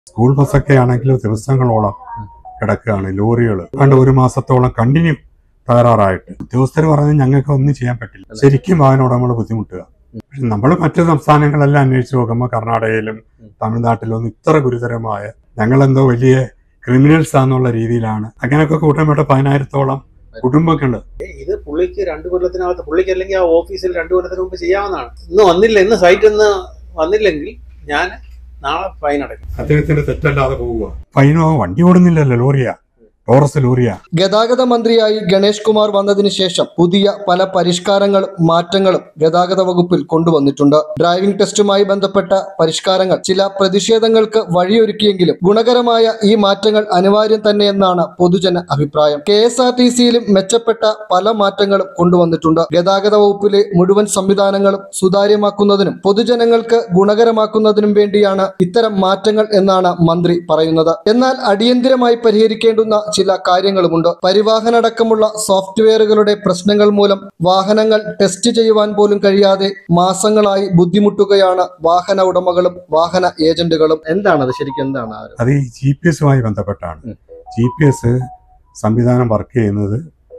School ബസ്സൊക്കെ ആണെങ്കിൽ ദിവസങ്ങളോളം കിടക്കുകയാണ് ലോറികൾ കണ്ട് ഒരു മാസത്തോളം കണ്ടിന്യൂ തകരാറായിട്ട് ഉദ്യോഗസ്ഥർ പറഞ്ഞ് ഞങ്ങൾക്ക് ഒന്നും ചെയ്യാൻ പറ്റില്ല ശരിക്കും വാഹന ഉടമകൾ ബുദ്ധിമുട്ടുക പക്ഷെ നമ്മൾ മറ്റു സംസ്ഥാനങ്ങളെല്ലാം അന്വേഷിച്ച് നോക്കുമ്പോൾ കർണാടകയിലും തമിഴ്നാട്ടിലും ഒന്നും ഇത്ര ഗുരുതരമായ ഞങ്ങളെന്തോ വലിയ ക്രിമിനൽസ് ആണെന്നുള്ള രീതിയിലാണ് അങ്ങനെയൊക്കെ കൂട്ടമിട്ട് പതിനായിരത്തോളം കുടുംബങ്ങളുണ്ട് ഇത് പുള്ളിക്ക് രണ്ടു കൊല്ലത്തിനകത്ത് പുള്ളിക്ക് അല്ലെങ്കിൽ ആ ഓഫീസിൽ രണ്ടു കൊല്ലത്തിന് മുമ്പ് ചെയ്യാവുന്നതാണ് ഇന്ന് വന്നില്ല ഇന്ന് സൈറ്റിൽ നിന്ന് വന്നില്ലെങ്കിൽ ഞാൻ നാളെ ഫൈൻ അടയ്ക്കും അദ്ദേഹത്തിന്റെ തെറ്റല്ലാതെ പോവുക ഫൈനോ വണ്ടി ഓടുന്നില്ലല്ലോ ലോറിയാ ടോറസ് ലോറിയാ ഗതാഗത മന്ത്രിയായി ഗണേഷ് കുമാർ വന്നതിന് ശേഷം പുതിയ പല പരിഷ്കാരങ്ങളും മാറ്റങ്ങളും ഗതാഗത വകുപ്പിൽ കൊണ്ടുവന്നിട്ടുണ്ട് ഡ്രൈവിംഗ് ടെസ്റ്റുമായി ബന്ധപ്പെട്ട പരിഷ്കാരങ്ങൾ ചില പ്രതിഷേധങ്ങൾക്ക് വഴിയൊരുക്കിയെങ്കിലും ഗുണകരമായ ഈ മാറ്റങ്ങൾ അനിവാര്യം തന്നെയെന്നാണ് പൊതുജന അഭിപ്രായം കെ എസ് ആർ ടി സിയിലും മെച്ചപ്പെട്ട പല മാറ്റങ്ങളും കൊണ്ടുവന്നിട്ടുണ്ട് ഗതാഗത വകുപ്പിലെ മുഴുവൻ സംവിധാനങ്ങളും സുതാര്യമാക്കുന്നതിനും പൊതുജനങ്ങൾക്ക് ഗുണകരമാക്കുന്നതിനും വേണ്ടിയാണ് ഇത്തരം മാറ്റങ്ങൾ എന്നാണ് മന്ത്രി പറയുന്നത് എന്നാൽ അടിയന്തിരമായി പരിഹരിക്കേണ്ടുന്ന ചില കാര്യങ്ങളുമുണ്ട് പരിവാഹനടക്കമുള്ള സോഫ്റ്റ്വെയറുകളുടെ പ്രശ്നങ്ങൾ മൂലം വാഹനങ്ങൾ ടെസ്റ്റ് ചെയ്യുവാൻ പോലും കഴിയാതെ മാസങ്ങളായി ബുദ്ധിമുട്ടുകയാണ് വാഹന ഉടമകളും വാഹന ഏജന്റുകളും എന്താണത് ശരിക്കും എന്താണ് ആ ഒരു- അത് ഈ ജി പി എസുമായി ബന്ധപ്പെട്ടാണ് ഉം. ജി പി എസ് സംവിധാനം വർക്ക് ചെയ്യുന്നത്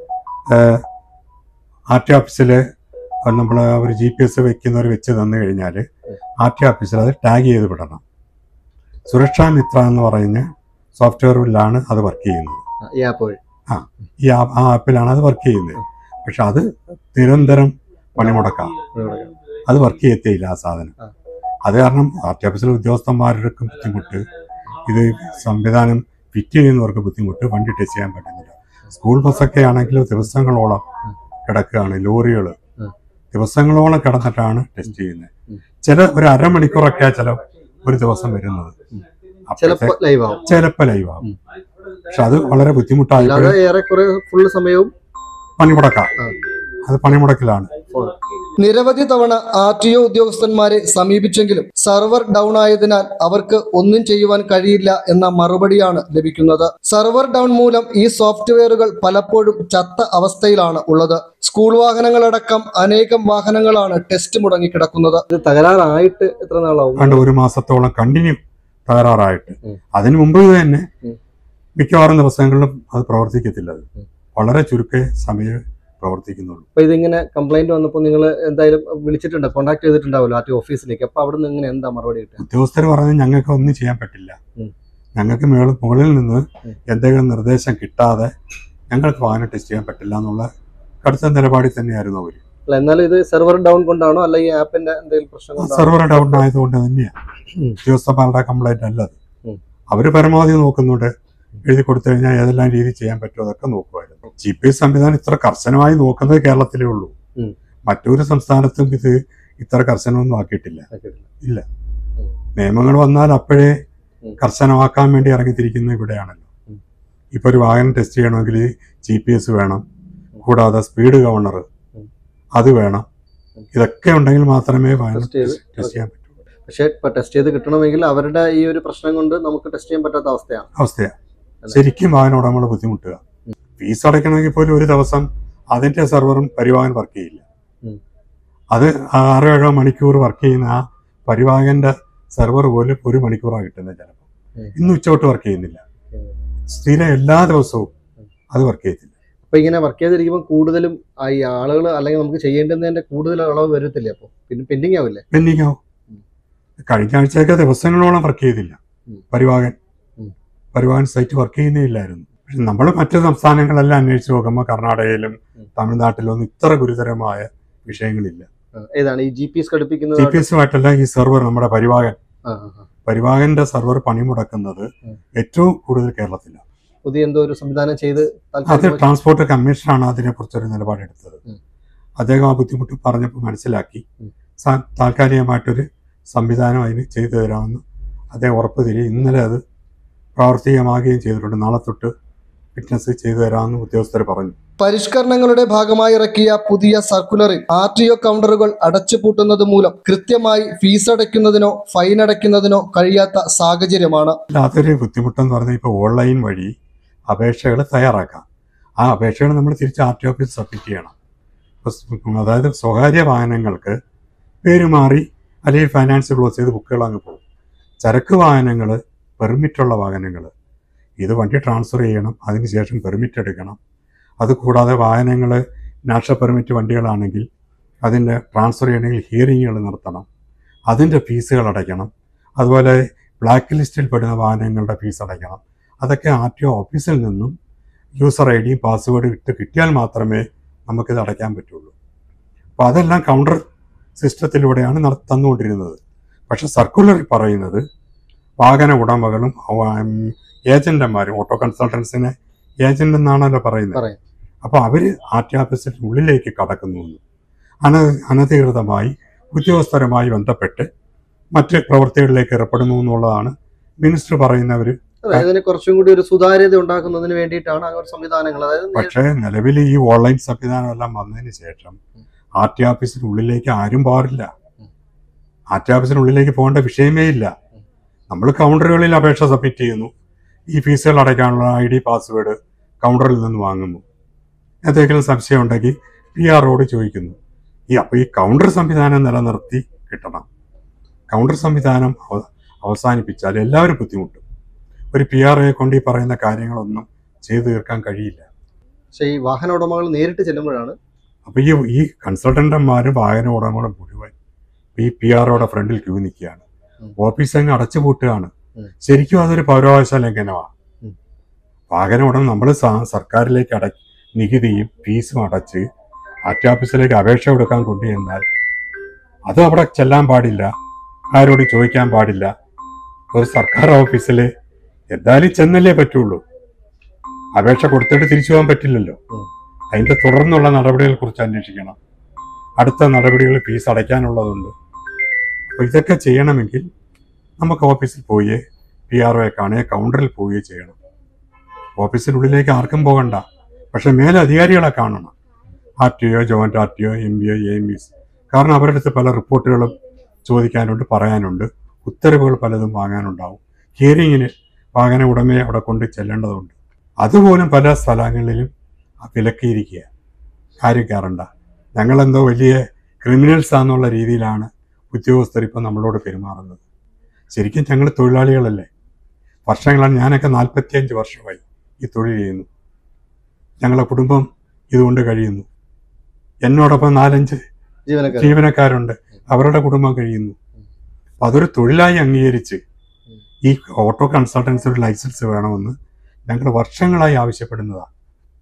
ആർ ടി ഓഫീസിൽ നമ്മൾ ഒരു ജി പി എസ് വെക്കുന്നവർ വെച്ച് തന്നു കഴിഞ്ഞാൽ ആർ ടി ഓഫീസിൽ അത് ടാഗ് ചെയ്ത് വിടണം സുരക്ഷാ മിത്ര എന്ന് പറയുന്ന സോഫ്റ്റ്വെയറിലാണ് അത് വർക്ക് ചെയ്യുന്നത് ഈ ആപ്പ് വഴി ഈ ആ ആ ആപ്പിലാണ് അത് വർക്ക് ചെയ്യുന്നത് പക്ഷെ അത് നിരന്തരം പണിമുടക്കാം അത് വർക്ക് ചെയ്യത്തേയില്ല ആ സാധനം ആ. അത് കാരണം ആർ ടി ഓഫീസിലെ ഉദ്യോഗസ്ഥന്മാർക്കും ബുദ്ധിമുട്ട് ഇത് സംവിധാനം ഫിറ്റ് ചെയ്യുന്നവർക്ക് ബുദ്ധിമുട്ട് വണ്ടി ടെസ്റ്റ് ചെയ്യാൻ പറ്റുന്നില്ല സ്കൂൾ ബസ്സൊക്കെ ആണെങ്കിൽ ദിവസങ്ങളോളം ഉം. കിടക്കുകയാണ് ലോറികൾ ഉം. ദിവസങ്ങളോളം കിടന്നിട്ടാണ് ടെസ്റ്റ് ചെയ്യുന്നത് ഉം. ചില ഒരു അരമണിക്കൂറൊക്കെയാ ചില ഒരു ദിവസം വരുന്നത് ഉം. അപ്പോഴത്തെ- ചിലപ്പോ ലൈവ് ആവും ചിലപ്പോൾ ലൈവ് ആവും ഉം. പക്ഷെ അത് വളരെ ബുദ്ധിമുട്ടായപ്പോൾ അല്ലാതെ ഏറെക്കുറെ ഫുള്ള് സമയവും പണിമുടക്കാം ആ. അത് പണിമുടക്കിലാണ് നിരവധി തവണ ആർ ടി ഒ ഉദ്യോഗസ്ഥന്മാരെ സമീപിച്ചെങ്കിലും സെർവർ ഡൗൺ ആയതിനാൽ അവർക്ക് ഒന്നും ചെയ്യുവാൻ കഴിയില്ല എന്ന മറുപടിയാണ് ലഭിക്കുന്നത് സെർവർ ഡൗൺ മൂലം ഈ സോഫ്റ്റ്വെയറുകൾ പലപ്പോഴും ചത്ത അവസ്ഥയിലാണ് ഉള്ളത് സ്കൂൾ വാഹനങ്ങളടക്കം അനേകം വാഹനങ്ങളാണ് ടെസ്റ്റ് മുടങ്ങിക്കിടക്കുന്നത് ഇത് തകരാറായിട്ട് എത്ര നാളാവും കണ്ട് ഒരു മാസത്തോളം കണ്ടിന്യൂ തകരാറായിട്ട് ഉം. അതിനു മുമ്പ് ഇത് തന്നെ ഉം. മിക്കവാറും ദിവസങ്ങളിലും അത് പ്രവർത്തിക്കത്തില്ല അത് ഉം. വളരെ ചുരുക്കേ സമയം പ്രവർത്തിക്കുന്നുള്ളൂ അപ്പൊ ഇതിങ്ങനെ കംപ്ലൈന്റ് വന്നപ്പോൾ നിങ്ങൾ എന്തായാലും വിളിച്ചിട്ടുണ്ട് കോൺടാക്ട് ചെയ്തിട്ടുണ്ടാവുമല്ലോ ആർ ടി ഓഫീസിലേക്ക് അപ്പൊ അവിടെ നിന്ന് ഇങ്ങനെ എന്താ മറുപടി കിട്ടുക ഉദ്യോഗസ്ഥർ പറഞ്ഞ് ഞങ്ങൾക്ക് ഒന്നും ചെയ്യാൻ പറ്റില്ല ഉം. ഞങ്ങൾക്ക് മേളിൽ മുകളിൽ നിന്ന് ഉം. എന്തെങ്കിലും നിർദ്ദേശം കിട്ടാതെ ഞങ്ങൾക്ക് വാഹനം ടെസ്റ്റ് ചെയ്യാൻ പറ്റില്ല എന്നുള്ള കടുത്ത നിലപാടിൽ തന്നെയായിരുന്നു അവർ അല്ല എന്നാലും ഇത് സെർവർ ഡൗൺ കൊണ്ടാണോ അല്ല ഈ ആപ്പിന്റെ എന്തെങ്കിലും പ്രശ്നം കൊണ്ടാണോ സെർവർ ഡൗൺ ആയതുകൊണ്ട് തന്നെയാണ് ഉം. ഉദ്യോഗസ്ഥന്മാരുടെ കംപ്ലൈന്റ് അല്ല അത് ഉം. അവർ പരമാവധി നോക്കുന്നുണ്ട് എഴുതി കൊടുത്തു കഴിഞ്ഞാൽ ഏതെല്ലാം രീതി ചെയ്യാൻ പറ്റുമോ അതൊക്കെ നോക്കുമായിരുന്നു ജി പി എസ് സംവിധാനം ഇത്ര കർശനമായി നോക്കുന്നത് കേരളത്തിലേ ഉള്ളൂ ഉം. മറ്റൊരു സംസ്ഥാനത്തും ഇത് ഇത്ര കർശനമൊന്നും ആക്കിയിട്ടില്ല ആക്കിയിട്ടില്ല. നിയമങ്ങൾ വന്നാൽ അപ്പോഴേ ഉം. കർശനമാക്കാൻ വേണ്ടി ഇറങ്ങിത്തിരിക്കുന്നത് ഇവിടെയാണല്ലോ ഉം. ഇപ്പൊ ഒരു വാഹനം ടെസ്റ്റ് ചെയ്യണമെങ്കിൽ ജി പി എസ് വേണം കൂടാതെ സ്പീഡ് ഗവർണർ ഉം. അത് വേണം ഉം. ഇതൊക്കെ ഉണ്ടെങ്കിൽ മാത്രമേ വാഹനം ടെസ്റ്റ് ചെയ്ത് ടെസ്റ്റ് ചെയ്യാൻ പറ്റൂ പക്ഷെ ഇപ്പൊ ടെസ്റ്റ് ചെയ്ത് കിട്ടണമെങ്കിൽ അവരുടെ ഈ ഒരു പ്രശ്നം കൊണ്ട് നമുക്ക് ടെസ്റ്റ് ചെയ്യാൻ പറ്റാത്ത അവസ്ഥയാണ് അവസ്ഥയാണ് അല്ലേ? ശരിക്കും വാഹന ഉടമകൾ ബുദ്ധിമുട്ടുക ഫീസ് അടയ്ക്കണമെങ്കിൽ പോലും ഒരു ദിവസം അതിന്റെ സെർവറും പരിവാഹൻ വർക്ക് ചെയ്യില്ല ഉം. അത് ആറോ ഏഴോ മണിക്കൂർ വർക്ക് ചെയ്യുന്ന ആ പരിവാഹന്റെ സെർവർ പോലും ഒരു മണിക്കൂറാണ് കിട്ടുന്നത് ചിലപ്പോൾ ഉം. ഇന്ന് ഉച്ചോട്ട് വർക്ക് ചെയ്യുന്നില്ല ഉം. സ്ഥിരം എല്ലാ ദിവസവും അത് വർക്ക് ചെയ്യത്തില്ല അപ്പൊ ഇങ്ങനെ വർക്ക് ചെയ്തിരിക്കുമ്പോൾ കൂടുതലും ആ ഈ ആളുകൾ അല്ലെങ്കിൽ നമുക്ക് ചെയ്യേണ്ടുന്നതിന്റെ കൂടുതൽ അളവ് വരത്തില്ലേ അപ്പൊ പിന്നെ പെൻഡിങ് ആവില്ലേ പെൻഡിങ് ആവും ഉം. കഴിഞ്ഞ ആഴ്ചയൊക്കെ ദിവസങ്ങളോളം വർക്ക് ചെയ്തില്ല ഉം. പരിവാഹൻ ഉം. പരിവാഹൻ സൈറ്റ് വർക്ക് ചെയ്യുന്നേ ഇല്ലായിരുന്നു പക്ഷെ നമ്മൾ മറ്റു സംസ്ഥാനങ്ങളെല്ലാം അന്വേഷിച്ച് നോക്കുമ്പോൾ കർണാടകയിലും ഉം. തമിഴ്നാട്ടിലും ഒന്നും ഇത്ര ഗുരുതരമായ വിഷയങ്ങളില്ല ആ, ഏതാണ് ഈ ജി പി എസ് ഘടിപ്പിക്കുന്നത് ജി പി എസുമായിട്ടല്ല ഈ സെർവർ നമ്മുടെ പരിവാഹൻ ആ, ആ, ആ. പരിവാഹന്റെ സെർവർ പണിമുടക്കുന്നത് ഉം. ഏറ്റവും കൂടുതൽ കേരളത്തിലാണ് പുതിയ എന്തോ ഒരു സംവിധാനം ചെയ്ത് അത് താൽക്കാലികമായി- ട്രാൻസ്പോർട്ട് കമ്മീഷനാണ് അതിനെക്കുറിച്ചൊരു നിലപാടെടുത്തത് ഉം. അദ്ദേഹം ആ ബുദ്ധിമുട്ട് പറഞ്ഞപ്പോൾ മനസ്സിലാക്കി ഉം. സാ- താൽക്കാലികമായിട്ടൊരു സംവിധാനം അതിന് ചെയ്തു തരാമെന്ന് അദ്ദേഹം ഉറപ്പ് തരികയും ഇന്നലെ അത് പ്രാവർത്തികമാകുകയും ചെയ്തിട്ടുണ്ട് നാളെ തൊട്ട് ഫിറ്റ്നസ് ചെയ്തു തരാമെന്ന് ഉദ്യോഗസ്ഥർ പറഞ്ഞു പരിഷ്കരണങ്ങളുടെ ഭാഗമായി ഇറക്കിയ പുതിയ സർക്കുലറിൽ ആർ ടി ഒ കൗണ്ടറുകൾ അടച്ചുപൂട്ടുന്നത് മൂലം കൃത്യമായി ഫീസ് അടയ്ക്കുന്നതിനോ ഫൈൻ അടയ്ക്കുന്നതിനോ കഴിയാത്ത സാഹചര്യമാണ് അല്ല, അതൊരു ബുദ്ധിമുട്ടെന്ന് പറഞ്ഞാൽ ഇപ്പോൾ ഓൺലൈൻ വഴി അപേക്ഷകൾ തയ്യാറാക്കാം ആ അപേക്ഷകൾ നമ്മൾ തിരിച്ച് ആർ ടി ഓഫീസ് സബ്മിറ്റ് ചെയ്യണം ഇപ്പൊ സ് അതായത് സ്വകാര്യ വാഹനങ്ങൾക്ക് പേര് മാറി അല്ലെങ്കിൽ ഫൈനാൻസ് ക്ലോസ് ചെയ്ത് ബുക്കുകൾ അങ്ങ് പോകും ചരക്ക് വാഹനങ്ങൾ പെർമിറ്റുള്ള വാഹനങ്ങൾ ഇത് വണ്ടി ട്രാൻസ്ഫർ ചെയ്യണം അതിനുശേഷം പെർമിറ്റ് എടുക്കണം അതുകൂടാതെ വാഹനങ്ങൾ നാഷണൽ പെർമിറ്റ് വണ്ടികളാണെങ്കിൽ അതിൻ്റെ ട്രാൻസ്ഫർ ചെയ്യണമെങ്കിൽ ഹിയറിങ്ങുകൾ നടത്തണം അതിൻ്റെ ഫീസുകൾ അടയ്ക്കണം അതുപോലെ ബ്ലാക്ക് ലിസ്റ്റിൽ പെടുന്ന വാഹനങ്ങളുടെ ഫീസ് അടയ്ക്കണം അതൊക്കെ ആർ ടി ഒ ഓഫീസിൽ നിന്നും യൂസർ ഐ ഡിയും പാസ്വേഡും ഇട്ട് കിട്ടിയാൽ മാത്രമേ നമുക്കിത് അടയ്ക്കാൻ പറ്റുള്ളൂ അപ്പോൾ അതെല്ലാം കൗണ്ടർ സിസ്റ്റത്തിലൂടെയാണ് നട തന്നുകൊണ്ടിരുന്നത് പക്ഷെ സർക്കുലറിൽ പറയുന്നത് വാഹന ഉടമകളും ഏജന്റന്മാരും ഓട്ടോ കൺസൾട്ടൻസിനെ ഏജന്റ് എന്നാണല്ലോ പറയുന്നത് പറയും. അപ്പോൾ അവർ ആർ ടി ഓഫീസിന് ഉള്ളിലേക്ക് കടക്കുന്നു എന്ന്. അന അനധികൃതമായി ഉദ്യോഗസ്ഥരുമായി ബന്ധപ്പെട്ട് മറ്റ് പ്രവൃത്തികളിലേക്ക് ഏർപ്പെടുന്നു എന്നുള്ളതാണ് മിനിസ്റ്റർ പറയുന്നവർ അതെ, ഇതിന് കുറച്ചും കൂടി ഒരു സുതാര്യത ഉണ്ടാക്കുന്നതിന് വേണ്ടിയിട്ടാണ് അങ്ങനെ സംവിധാനങ്ങൾ അതായത് നേ- പക്ഷേ നിലവിൽ ഈ ഓൺലൈൻ സംവിധാനം എല്ലാം വന്നതിന് ശേഷം ആർ ടി ഓഫീസിനുള്ളിലേക്ക് ആരും പാടില്ല ആർ ടി ഓഫീസിനുള്ളിലേക്ക് പോകേണ്ട വിഷയമേ ഇല്ല നമ്മൾ കൗണ്ടറുകളിൽ അപേക്ഷ സബ്മിറ്റ് ചെയ്യുന്നു ഈ ഫീസുകൾ അടയ്ക്കാനുള്ള ഐ ഡി പാസ്വേഡ് കൗണ്ടറിൽ നിന്ന് വാങ്ങുന്നു എന്തെങ്കിലും സംശയം ഉണ്ടെങ്കിൽ പി ആറോട് ചോദിക്കുന്നു ഈ അപ്പോൾ ഈ കൗണ്ടർ സംവിധാനം നിലനിർത്തി കിട്ടണം കൗണ്ടർ സംവിധാനം അവ- അവസാനിപ്പിച്ചാൽ എല്ലാവരും ബുദ്ധിമുട്ടും ഒരു പി ആർ എ കൊണ്ട് ഈ പറയുന്ന കാര്യങ്ങളൊന്നും ചെയ്തു തീർക്കാൻ കഴിയില്ല പക്ഷേ ഈ വാഹന ഉടമകൾ നേരിട്ട് ചെല്ലുമ്പോഴാണ് അപ്പൊ ഈ ഈ കൺസൾട്ടന്റന്മാരും വാഹന ഉടമകളും മുഴുവൻ ഈ പി ആറോടെ ഫ്രണ്ടിൽ ക്യൂ നിൽക്കുകയാണ് ഉം. ഓഫീസ് അങ്ങ് അടച്ചു പൂട്ടുകയാണ് ഉം. ശരിക്കും അതൊരു പൗരാവകാശ ലംഘനമാണ് ഉം. വാഹന ഉടമ നമ്മൾ സർക്കാരിലേക്ക് അട നികുതിയും ഫീസും അടച്ച് ആർട്ടി ഓഫീസിലേക്ക് അപേക്ഷ കൊടുക്കാൻ കൊണ്ടുചെന്നാൽ അത് അവിടെ ചെല്ലാൻ പാടില്ല ആരോട് ചോദിക്കാൻ പാടില്ല ഒരു സർക്കാർ ഓഫീസിൽ എന്തായാലും ചെന്നല്ലേ പറ്റുള്ളൂ അപേക്ഷ കൊടുത്തിട്ട് തിരിച്ചു പോകാൻ പറ്റില്ലല്ലോ ഉം. അതിന്റെ തുടർന്നുള്ള നടപടികളെ കുറിച്ച് അന്വേഷിക്കണം അടുത്ത നടപടികൾ ഫീസ് അടയ്ക്കാനുള്ളതുണ്ട് അപ്പോൾ ഇതൊക്കെ ചെയ്യണമെങ്കിൽ നമുക്ക് ഓഫീസിൽ പോയേ പി ആർ ഒയെ കാണുകയോ കൗണ്ടറിൽ പോവുകയോ ചെയ്യണം ഓഫീസിനുള്ളിലേക്ക് ആർക്കും പോകണ്ട പക്ഷെ മേലധികാരികളെ കാണണം R T O joint R T O M B O M B കാരണം അവരുടെ അടുത്ത് പല റിപ്പോർട്ടുകളും ചോദിക്കാനുണ്ട് പറയാനുണ്ട് ഉത്തരവുകൾ പലതും വാങ്ങാനുണ്ടാവും ഹിയറിങ്ങിന് വാഹന ഉടമയെ അവിടെ കൊണ്ട് ചെല്ലേണ്ടതുണ്ട് അതുപോലും പല സ്ഥലങ്ങളിലും വിലക്കിയിരിക്കുക ആരും കയറണ്ട ഞങ്ങളെന്തോ വലിയ ക്രിമിനൽസ് ആണെന്നുള്ള രീതിയിലാണ് ഉദ്യോഗസ്ഥർ ഇപ്പം നമ്മളോട് പെരുമാറുന്നത് ശരിക്കും ഞങ്ങൾ തൊഴിലാളികളല്ലേ വർഷങ്ങളാണ് ഞാനൊക്കെ നാൽപ്പത്തിയഞ്ച് വർഷമായി ഈ തൊഴിൽ ചെയ്യുന്നു ഞങ്ങളെ കുടുംബം ഇതുകൊണ്ട് കഴിയുന്നു എന്നോടൊപ്പം നാലഞ്ച് ജീവനക്കാർ ജീവനക്കാരുണ്ട് അവരുടെ കുടുംബം കഴിയുന്നു അപ്പൊ അതൊരു തൊഴിലായി അംഗീകരിച്ച് ഈ ഓട്ടോ കൺസൾട്ടൻസി ഒരു ലൈസൻസ് വേണമെന്ന് ഞങ്ങൾ വർഷങ്ങളായി ആവശ്യപ്പെടുന്നതാണ്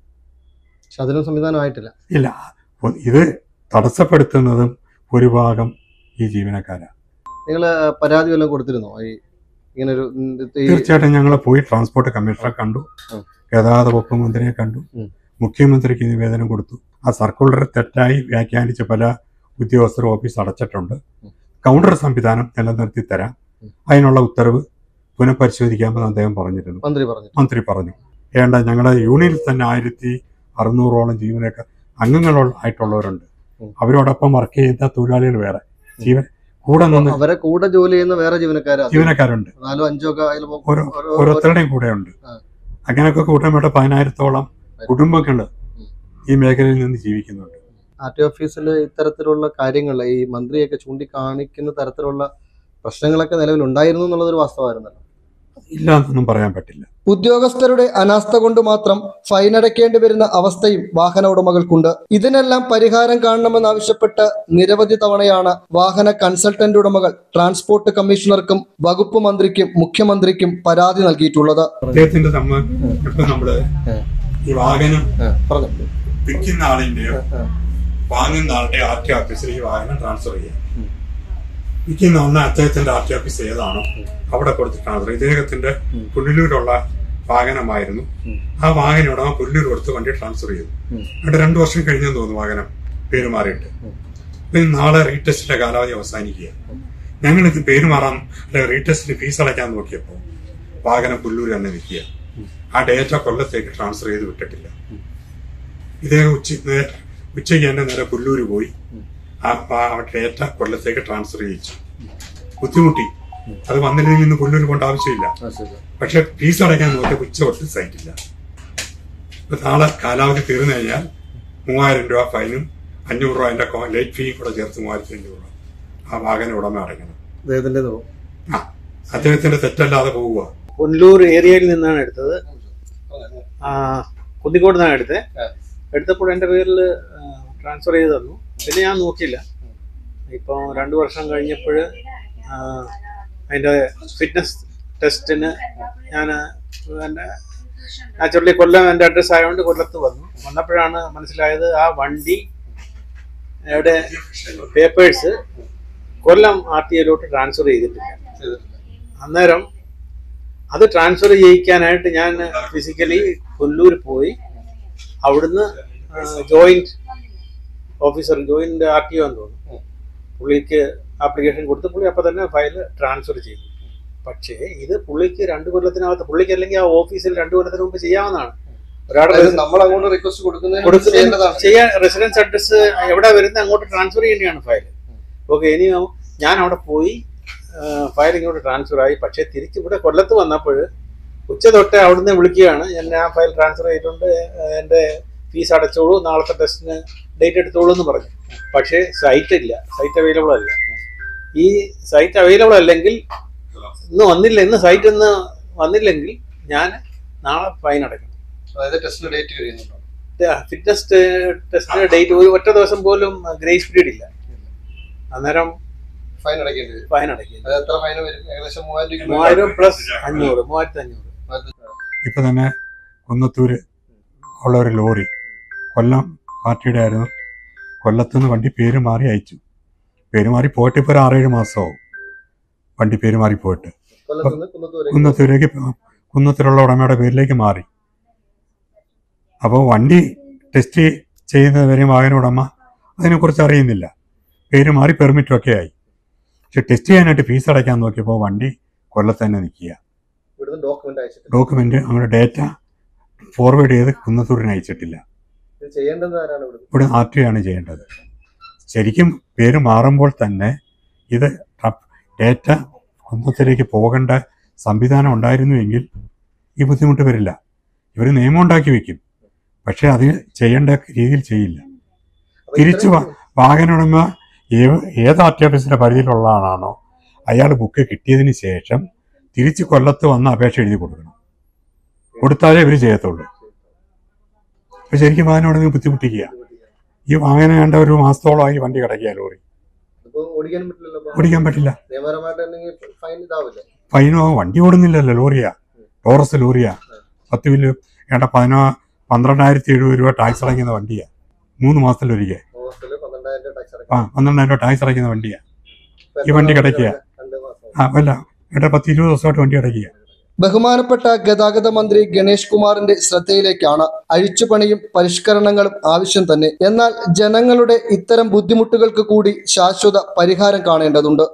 പക്ഷെ അതിനും സംവിധാനമായിട്ടില്ല ഇല്ല ഒ- ഇത് തടസ്സപ്പെടുത്തുന്നതും ഒരു ഭാഗം ഈ ജീവനക്കാരാണ് നിങ്ങൾ പരാതി വല്ലതും കൊടുത്തിരുന്നോ ഈ ഇങ്ങനെ ഒരു ഉം, ഇത് ഈ- തീർച്ചയായിട്ടും ഞങ്ങൾ പോയി ട്രാൻസ്പോർട്ട് കമ്മീഷണറെ കണ്ടു ഉം. ഗതാഗത വകുപ്പ് മന്ത്രിയെ കണ്ടു ഉം. മുഖ്യമന്ത്രിക്ക് നിവേദനം കൊടുത്തു ആ സർക്കുലർ തെറ്റായി വ്യാഖ്യാനിച്ച പല ഉദ്യോഗസ്ഥർ ഓഫീസ് അടച്ചിട്ടുണ്ട് ഉം. കൗണ്ടർ സംവിധാനം നിലനിർത്തി തരാം ഉം. അതിനുള്ള ഉത്തരവ് പുനഃപരിശോധിക്കാമെന്ന് അദ്ദേഹം പറഞ്ഞിരുന്നു മന്ത്രി പറഞ്ഞു മന്ത്രി പറഞ്ഞു വേണ്ട ഞങ്ങളുടെ യൂണിയനിൽ തന്നെ ആയിരത്തി അറുന്നൂറോളം ജീവനക്കാർ അംഗങ്ങൾ ആയിട്ടുള്ളവരുണ്ട് ഉം. അവരോടൊപ്പം വർക്ക് ചെയ്യുന്ന തൊഴിലാളികൾ വേറെ ജീവൻ കൂടെ നിന്ന് അവരെ കൂടെ ജോലി ചെയ്യുന്ന വേറെ ജീവനക്കാർ ജീവനക്കാരുണ്ട് നാലോ അഞ്ചോ ഒക്കെ അതിൽ പോ- ഓരോ ഓരോ- ഓരോരുത്തരുടെയും കൂടെ ഉണ്ട് ആ. അങ്ങനെയൊക്കെ കൂട്ടമിട്ട് പതിനായിരത്തോളം കുടുംബങ്ങൾ ഈ മേഖലയിൽ നിന്ന് ജീവിക്കുന്നുണ്ട് ആർ ടി ഓഫീസിൽ ഇത്തരത്തിലുള്ള കാര്യങ്ങൾ ഈ മന്ത്രിയൊക്കെ ചൂണ്ടിക്കാണിക്കുന്ന തരത്തിലുള്ള പ്രശ്നങ്ങളൊക്കെ നിലവിൽ ഉണ്ടായിരുന്നു എന്നുള്ളതൊരു വാസ്തവമായിരുന്നല്ലോ ഇല്ല എന്നൊന്നും പറയാൻ പറ്റില്ല ഉദ്യോഗസ്ഥരുടെ അനാസ്ഥ കൊണ്ട് മാത്രം ഫൈൻ അടയ്ക്കേണ്ടി വരുന്ന അവസ്ഥയും വാഹന ഉടമകൾക്കുണ്ട് ഇതിനെല്ലാം പരിഹാരം കാണണമെന്നാവശ്യപ്പെട്ട് നിരവധി തവണയാണ് വാഹന കൺസൾട്ടന്റ് ഉടമകൾ ട്രാൻസ്പോർട്ട് കമ്മീഷണർക്കും വകുപ്പ് മന്ത്രിക്കും മുഖ്യമന്ത്രിക്കും പരാതി നൽകിയിട്ടുള്ളത് അദ്ദേഹത്തിന്റെ നമ്മ ഇപ്പൊ നമ്മള് ഈ വാഹനം പറഞ്ഞു വിൽക്കുന്ന ആളിന്റെയോ വാങ്ങുന്ന ആളുടെ ആർ ടി ഓഫീസിൽ ഈ വാഹനം ട്രാൻസ്ഫർ ചെയ്യാം വിൽക്കുന്ന ആളിന് അദ്ദേഹത്തിന്റെ ആർ ടി ഓഫീസ് ഏതാണോ അവിടെ കൊടുത്ത് ട്രാൻസ്ഫർ ഇദ്ദേഹത്തിന്റെ പുനലൂരുള്ള വാഹനമായിരുന്നു ആ വാഹനം ഉടമ പുനലൂർ കൊടുത്ത് വണ്ടി ട്രാൻസ്ഫർ ചെയ്തു എന്നിട്ട് രണ്ടു വർഷം കഴിഞ്ഞെന്ന് തോന്നുന്നു വാഹനം പേര് മാറിയിട്ട് അപ്പൊ ഇനി നാളെ റീടെസ്റ്റിന്റെ കാലാവധി അവസാനിക്കുക ഞങ്ങൾ ഇത് പേര് മാറാൻ അല്ലെ റീടെസ്റ്റിന് ഫീസ് അടയ്ക്കാൻ നോക്കിയപ്പോൾ വാഹനം പുല്ലൂർ തന്നെ നിൽക്കുക ആ ഡേറ്റ കൊല്ലത്തേക്ക് ട്രാൻസ്ഫർ ചെയ്ത് വിട്ടിട്ടില്ല ഇദ്ദേഹം ഉച്ച നേ- ഉച്ചയ്ക്ക് തന്നെ നേരെ പുല്ലൂര് പോയി ആ ആ ഡേറ്റ കൊല്ലത്തേക്ക് ട്രാൻസ്ഫർ ചെയ്യിച്ചു ബുദ്ധിമുട്ടി അത് വന്നില്ലെങ്കിൽ ഇന്ന് പുല്ലൂര് പോകേണ്ട ആവശ്യമില്ല പക്ഷെ ഫീസ് അടയ്ക്കാൻ നോക്കിയപ്പോൾ ഉച്ച തൊട്ട് സൈറ്റില്ല ഇപ്പൊ നാളെ കാലാവധി തീർന്നു കഴിഞ്ഞാൽ മൂവായിരം രൂപ ഫൈനും അഞ്ഞൂറ് രൂപ അതിന്റെ ലേറ്റ് ഫീയും കൂടെ ചേർത്ത് മൂവായിരത്തി അഞ്ഞൂറ് രൂപ ആ വാഹന ഉടമ അടയ്ക്കണം അദ്ദേഹത്തിന്റെ ആ അദ്ദേഹത്തിന്റെ തെറ്റല്ലാതെ പോവുക പുനലൂർ ഏരിയയിൽ നിന്നാണ് എടുത്തത് ആ, കുന്നിക്കോട് നിന്നാണ് എടുത്തത് എടുത്തപ്പോൾ എൻ്റെ പേരിൽ ട്രാൻസ്ഫർ ചെയ്ത് തന്നു പിന്നെ ഞാൻ നോക്കിയില്ല ഇപ്പോൾ രണ്ട് വർഷം കഴിഞ്ഞപ്പോൾ അതിൻ്റെ ഫിറ്റ്നസ് ടെസ്റ്റിന് ഞാൻ എൻ്റെ നാച്ചുറലി കൊല്ലം എൻ്റെ അഡ്രസ്സ് ആയതുകൊണ്ട് കൊല്ലത്ത് വന്നു വന്നപ്പോഴാണ് മനസ്സിലായത് ആ വണ്ടി യുടെ പേപ്പേഴ്സ് കൊല്ലം ആർ ടി ഐയിലോട്ട് ട്രാൻസ്ഫർ ചെയ്തിട്ടില്ല അന്നേരം അത് ട്രാൻസ്ഫർ ചെയ്യിക്കാനായിട്ട് ഞാൻ ഫിസിക്കലി കൊല്ലൂർ പോയി അവിടുന്ന് joint officer joint R T O എന്ന് തോന്നുന്നു പുള്ളിക്ക് ആപ്ലിക്കേഷൻ കൊടുത്ത് പുള്ളി അപ്പം തന്നെ ഫയൽ ട്രാൻസ്ഫർ ചെയ്തു പക്ഷേ ഇത് പുള്ളിക്ക് രണ്ട് കൊല്ലത്തിനകത്ത് പുള്ളിക്ക് അല്ലെങ്കിൽ ആ ഓഫീസിൽ രണ്ട് കൊല്ലത്തിന് മുമ്പ് ചെയ്യാവുന്നതാണ് ഒരാളുടെ അതായത് നമ്മൾ അങ്ങോട്ട് റിക്വസ്റ്റ് കൊടുക്കുന്നതിന് കൊടുക്കുന്നതിന് ചെയ്യേണ്ടതാണ് ചെയ്യാൻ റെസിഡൻസ് അഡ്രസ് എവിടെ വരുന്നത് അങ്ങോട്ട് ട്രാൻസ്ഫർ ചെയ്യേണ്ടതാണ് ഫയൽ ഓക്കെ ഇനി ഞാൻ അവിടെ പോയി ഫയൽ ഇങ്ങോട്ട് ട്രാൻസ്ഫർ ആയി പക്ഷേ തിരിച്ച് ഇവിടെ കൊല്ലത്ത് വന്നപ്പോൾ ഉച്ച തൊട്ടേ അവിടുന്ന് വിളിക്കുകയാണ് എന്നെ ആ ഫയൽ ട്രാൻസ്ഫർ ചെയ്തിട്ടുണ്ട് ഏഹ് എൻ്റെ ഫീസ് അടച്ചോളൂ നാളത്തെ ടെസ്റ്റിന് ഡേറ്റ് എടുത്തോളൂ എന്ന് പറഞ്ഞു പക്ഷേ സൈറ്റ് ഇല്ല സൈറ്റ് അവൈലബിൾ അല്ല ഈ സൈറ്റ് അവൈലബിൾ അല്ലെങ്കിൽ ഇന്ന് വന്നില്ല ഇന്ന് സൈറ്റ് ഇന്ന് വന്നില്ലെങ്കിൽ ഞാൻ നാളെ ഫൈൻ അടയ്ക്കണം അതായത് ടെസ്റ്റിന് ഡേറ്റ് കഴിയുന്നുണ്ടോ ഫിറ്റ്നസ് ടെസ്റ്റിന് ഡേറ്റ് ഒരു ഒറ്റ ദിവസം പോലും ഗ്രേസ് പീരീഡ് ഇല്ല അന്നേരം ഫൈൻ അടയ്ക്കേണ്ടി വരും ഫൈൻ അടയ്ക്കും അത് എത്ര ഫൈൻ വരും ഏകദേശം മൂവായിരം രൂപ മൂവായിരം പ്ലസ് അഞ്ഞൂറ് മൂവായിരത്തി അഞ്ഞൂറ് ഇപ്പൊ തന്നെ കുന്നത്തൂര് ഉള്ള ഒരു ലോറി കൊല്ലം പാർട്ടിയുടെ ആയിരുന്നു കൊല്ലത്ത് നിന്ന് വണ്ടി പേര് മാറി അയച്ചു പേര് മാറി പോയിട്ട് ഇപ്പോൾ ഒരു ആറേഴ് മാസമാവും വണ്ടി പേര് മാറി പോയിട്ട് കൊല്ലത്തുനിന്ന് കുന്നത്തൂരേക്ക് കുന്നത്തൂരേക്ക് പോ- കുന്നത്തൂരുള്ള ഉടമയുടെ പേരിലേക്ക് മാറി അപ്പോൾ വണ്ടി ടെസ്റ്റ് ചെയ്യുന്നവരെ വാഹന ഉടമ അതിനെക്കുറിച്ച് അറിയുന്നില്ല പേര് മാറി പെർമിറ്റും ഒക്കെ ആയി പക്ഷെ ടെസ്റ്റ് ചെയ്യാനായിട്ട് ഫീസ് അടയ്ക്കാൻ നോക്കിയപ്പോൾ വണ്ടി കൊല്ലത്ത് തന്നെ നിൽക്കുക ഇവിടുന്ന് ഡോക്യുമെന്റ് അയച്ചിട്ട് ഡോക്യുമെന്റ് നമ്മുടെ ഡേറ്റ ഫോർവേഡ് ചെയ്ത് കുന്നത്തൂരിന് അയച്ചിട്ടില്ല ഇത് ചെയ്യേണ്ടത് ആരാണ് ഇവിടുന്ന് ഇവിടെ ആർ ടി ആണ് ചെയ്യേണ്ടത് ശരിക്കും പേര് മാറുമ്പോൾ തന്നെ ഇത് ഡേറ്റ കുന്നത്തിലേക്ക് പോകേണ്ട സംവിധാനം ഉണ്ടായിരുന്നുവെങ്കിൽ ഈ ബുദ്ധിമുട്ട് വരില്ല ഇവർ നിയമം ഉണ്ടാക്കി വെക്കും പക്ഷെ അത് ചെയ്യേണ്ട രീതിയിൽ ചെയ്യില്ല അപ്പൊ തിരിച്ചു വാ ഇത്രയും- വാഹന ഉടമ ഏത് ഏത് ആർ ടി ഓഫീസിന്റെ പരിധിയിലുള്ള ആളാണോ അയാൾ ബുക്ക് കിട്ടിയതിന് ശേഷം തിരിച്ച് കൊല്ലത്ത് വന്ന് അപേക്ഷ എഴുതി കൊടുക്കണം കൊടുത്താലേ ഇവർ ചെയ്യത്തുള്ളൂ അപ്പൊ ശരിക്കും വാഹന ഉടമ ബുദ്ധിമുട്ടിക്കുക ഈ വാഹനം കണ്ട ഒരു മാസത്തോളമായി വണ്ടി കിടക്കുക ലോറി ഇപ്പൊ ഓടിക്കാൻ പറ്റില്ലല്ലോ അപ്പൊ. ഓടിക്കാൻ പറ്റില്ല നിയമപരമായിട്ട് എന്തെങ്കിലും ഫൈൻ ഇതാവില്ലേ ഫൈനോ വണ്ടി ഓടുന്നില്ലല്ലോ ലോറിയാ ടോറസ് ലോറിയാ പത്ത് ബില്ല് ഏണ്ട പതിനോ പന്ത്രണ്ടായിരത്തി എഴുപത് രൂപ ടാക്സ് അടയ്ക്കുന്ന വണ്ടിയാ മൂന്ന് മാസത്തിലൊരിക്കൽ ഹോസ്റ്റലിൽ പന്ത്രണ്ടായിരം രൂപ ടാക്സ് ആ പന്ത്രണ്ടായിരം രൂപ ടാക്സ് അടയ്ക്കുന്ന വണ്ടിയാ ഈ വണ്ടി കിടക്കുക. രണ്ട് മാസം ആ അല്ല ഏട്ടാ പത്ത് ഇരുപത് ദിവസമായിട്ട് വണ്ടി അടയ്ക്കുക ബഹുമാനപ്പെട്ട ഗതാഗത മന്ത്രി ഗണേഷ് കുമാറിന്റെ ശ്രദ്ധയിലേക്കാണ് അഴിച്ചുപണിയും പരിഷ്കരണങ്ങളും ആവശ്യം തന്നെ എന്നാൽ ജനങ്ങളുടെ ഇത്തരം ബുദ്ധിമുട്ടുകൾക്ക് കൂടി ശാശ്വത പരിഹാരം കാണേണ്ടതുണ്ട്